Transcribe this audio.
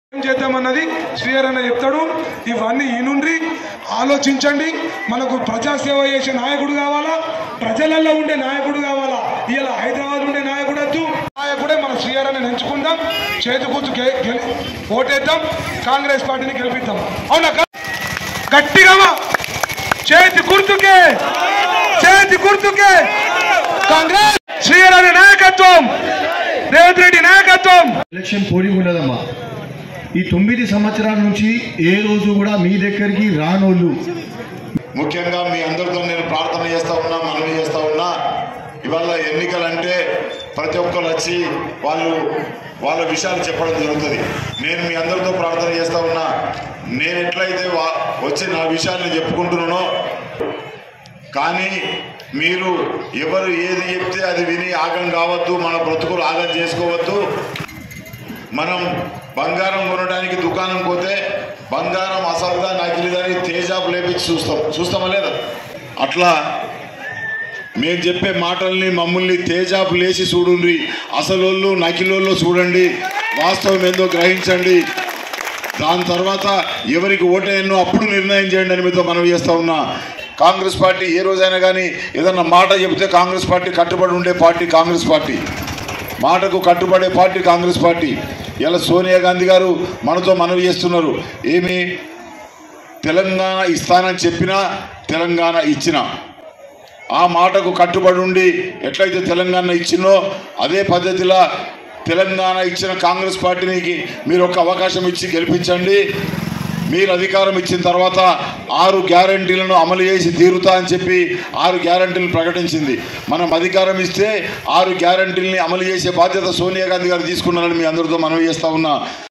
ఏం చేద్దామన్నది శ్రీహర్ అన్న చెప్తాడు ఇవన్నీ ఈనుండ్రి ఆలోచించండి మనకు ప్రజాసేవ చేసే నాయకుడు కావాలా ప్రజలలో ఉండే నాయకుడు కావాలా ఇలా హైదరాబాద్ ఉండే నాయకుడు వద్దు నాయకుడే మన శ్రీహర్ అని ఎంచుకుందాం చేతి గుర్తు గే- గెలి- ఓటేద్దాం కాంగ్రెస్ పార్టీని గెలిపిద్దాం అవునా కా- గట్టిగా చేతి గుర్తుకే చేతి గుర్తుకే కాంగ్రెస్ శ్రీహర్ అనే నాయకత్వం రేవంత్ రెడ్డి నాయకత్వం ఎలక్షన్ పోలింగ్ ఉన్నదమ్మా ఈ తొమ్మిది సంవత్సరాల నుంచి ఏ రోజు కూడా మీ దగ్గరికి రానోళ్ళు ముఖ్యంగా మీ అందరితో నేను ప్రార్థన చేస్తా ఉన్నా మనవి చేస్తా ఉన్నా ఇవాళ ఎన్నికలంటే ప్రతి ఒక్కరు వచ్చి వాళ్ళు వాళ్ళ విషయాలు చెప్పడం జరుగుతుంది నేను మీ అందరితో ప్రార్థన చేస్తా ఉన్నా నేను ఎట్లయితే వా- వచ్చి నా విషయాన్ని చెప్పుకుంటున్నానో కానీ మీరు ఎవరు ఏది చెప్తే అది విని ఆగం కావద్దు మన బ్రతుకులు ఆగం చేసుకోవద్దు మనం బంగారం కొనడానికి దుకాణం పోతే బంగారం అసలుగా నకిలీదని తేజాబు లేపించి చూస్తాం చూస్తామా లేదా అట్లా మేము చెప్పే మాటల్ని మమ్మల్ని తేజాబు లేచి చూడండి అసలోళ్ళు నకిలోళ్ళు చూడండి వాస్తవం ఏందో గ్రహించండి దాని తర్వాత ఎవరికి ఓటేయన్నో అప్పుడు నిర్ణయం చేయండి అని మీతో మనం చేస్తా ఉన్నా కాంగ్రెస్ పార్టీ ఏ రోజైనా కానీ ఏదన్నా మాట చెబితే కాంగ్రెస్ పార్టీ కట్టుబడి ఉండే పార్టీ కాంగ్రెస్ పార్టీ మాటకు కట్టుబడే పార్టీ కాంగ్రెస్ పార్టీ ఇలా సోనియా గాంధీ గారు మనతో మనవి చేస్తున్నారు ఏమి తెలంగాణ ఇస్తానని చెప్పినా తెలంగాణ ఇచ్చినా ఆ మాటకు కట్టుబడి ఉండి ఎట్లయితే తెలంగాణ ఇచ్చిందో అదే పద్ధతిలో తెలంగాణ ఇచ్చిన కాంగ్రెస్ పార్టీకి మీరు ఒక అవకాశం ఇచ్చి గెలిపించండి మీరు అధికారం ఇచ్చిన తర్వాత ఆరు గ్యారంటీలను అమలు చేసి తీరుతా అని చెప్పి ఆరు గ్యారంటీలు ప్రకటించింది మనం అధికారం ఇస్తే ఆరు గ్యారంటీలని అమలు చేసే బాధ్యత సోనియా గాంధీ గారు తీసుకున్నారని మీ అందరితో మనవి చేస్తా ఉన్నా